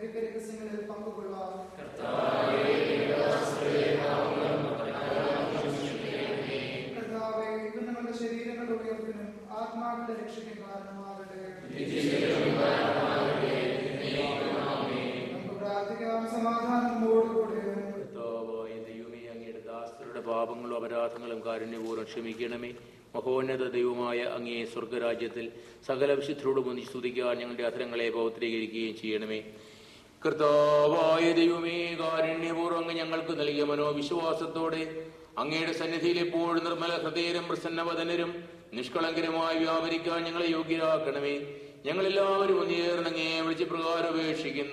ദിവ്യരഹസ്യങ്ങളിൽ പങ്കുകൊള്ളാം കർത്താവേ ഇത് ഞങ്ങളുടെ ശരീരങ്ങളുടെ ഉയർപ്പിനും ആത്മാക്കളുടെ രക്ഷയ്ക്കും കാരണമാകട്ടെ നമുക്ക് പ്രാർത്ഥിക്കാം സമാധാനത്തോടുകൂടെ കർത്താവായ ദൈവമേ അങ്ങയുടെ ദാസരുടെ പാപങ്ങളും അപരാധങ്ങളും കാരുണ്യപൂർവ്വം ക്ഷമിക്കണമേ മഹോന്നത ദൈവമായ അങ്ങേ സ്വർഗരാജ്യത്തിൽ സകല വിശുദ്ധരോടും ഒന്നിച്ച് സ്തുതിക്കാൻ ഞങ്ങളുടെ അധരങ്ങളെ പൗത്രീകരിക്കുകയും ചെയ്യണമേ കർത്താവായ ദൈവമേ കാരുണ്യപൂർവ്വം അങ്ങ് ഞങ്ങൾക്ക് നൽകിയ മനോവിശ്വാസത്തോടെ അങ്ങയുടെ സന്നിധിയിൽ എപ്പോഴും നിർമ്മല ഹൃദയരും പ്രസന്നവദനരും നിഷ്കളങ്കരമായി വ്യാപരിക്കാൻ ഞങ്ങളെ യോഗ്യരാക്കണമേ ഞങ്ങളെല്ലാവരും ഒന്നേർന്നങ്ങേ വിളിച്ച് പ്രകാരം ഉപേക്ഷിക്കുന്നു